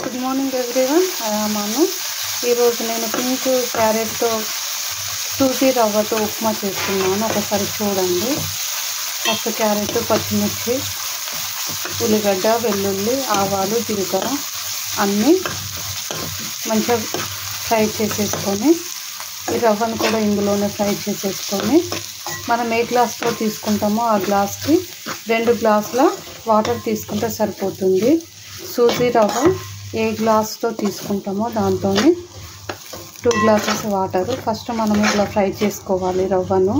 good morning everyone అను ఈరోజు నేను pink క్యారెట్తో suji రవ్వతో ఉప్మా చేస్తున్నాను ఒకసారి చూడండి ఫస్ట్ క్యారెట్ పచ్చిమిర్చి ఉల్లిగడ్డ వెల్లుల్లి ఆవాలు జీలకర్ర అన్నీ మంచిగా ఫ్రై చేసేసుకొని ఈ రవ్వను కూడా ఇందులోనే ఫ్రై చేసేసుకొని మనం ఏ గ్లాస్తో తీసుకుంటామో ఆ గ్లాస్కి రెండు గ్లాసుల వాటర్ తీసుకుంటే సరిపోతుంది సూజీ రవ్వ ఏ గ్లాస్తో తీసుకుంటామో దాంతో టూ గ్లాసెస్ వాటర్ ఫస్ట్ మనం ఇట్లా ఫ్రై చేసుకోవాలి రవ్వను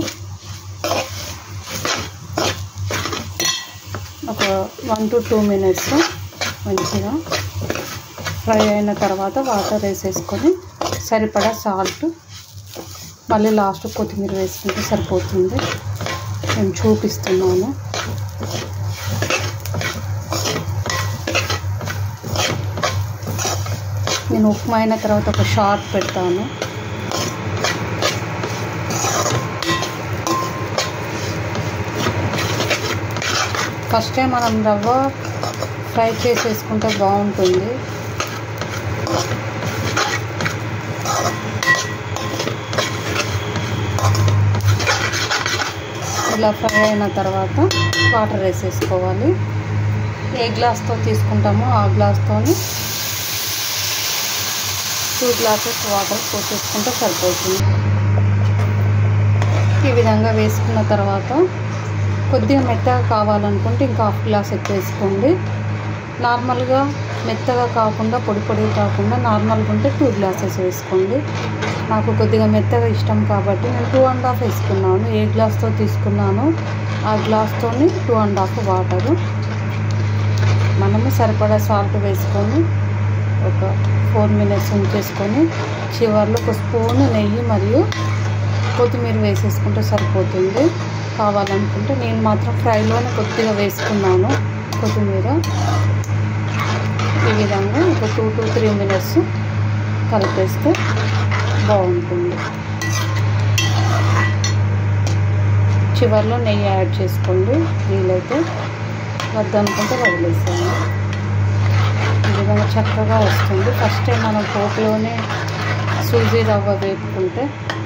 ఒక వన్ టు టూ మినిట్స్ మంచిగా ఫ్రై అయిన తర్వాత వాటర్ వేసేసుకొని సరిపడా సాల్ట్ మళ్ళీ లాస్ట్ కొత్తిమీర వేసుకుంటే సరిపోతుంది నేను చూపిస్తున్నాను నేను ఉప్మా అయిన తర్వాత ఒక షార్ట్ పెడతాను ఫస్టే మనం రవ్వ ఫ్రై చేసేసుకుంటే బాగుంటుంది ఇలా ఫ్రై అయిన తర్వాత వాటర్ వేసేసుకోవాలి ఏ గ్లాస్తో తీసుకుంటామో ఆ గ్లాస్తో టూ గ్లాసెస్ వాటర్ పోసేసుకుంటే సరిపోతుంది ఈ విధంగా వేసుకున్న తర్వాత కొద్దిగా మెత్తగా కావాలనుకుంటే ఇంకా హాఫ్ గ్లాస్ ఎక్కువ వేసుకోండి నార్మల్గా మెత్తగా కాకుండా పొడి పొడి కాకుండా నార్మల్గా ఉంటే టూ గ్లాసెస్ వేసుకోండి నాకు కొద్దిగా మెత్తగా ఇష్టం కాబట్టి నేను టూ అండ్ హాఫ్ వేసుకున్నాను ఏ గ్లాస్తో తీసుకున్నానో ఆ గ్లాస్తో టూ అండ్ హాఫ్ వాటరు మనము సరిపడా సాల్ట్ వేసుకొని ఒక ఫోర్ మినిట్స్ ఉంచేసుకొని చివర్లో ఒక స్పూన్ నెయ్యి మరియు కొత్తిమీర వేసేసుకుంటే సరిపోతుంది కావాలనుకుంటే నేను మాత్రం ఫ్రైలోనే కొద్దిగా వేసుకున్నాను కొత్తిమీర ఈ విధంగా ఒక టూ టు త్రీ మినిట్స్ కలిపేస్తే బాగుంటుంది చివరిలో నెయ్యి యాడ్ చేసుకోండి వీలైతే వద్దనుకుంటే వదిలేసేయండి ఈ విధంగా చక్కగా వస్తుంది ఫస్ట్ టైం మనం పోపులోనే సూజీ రవ్వ వేపుకుంటే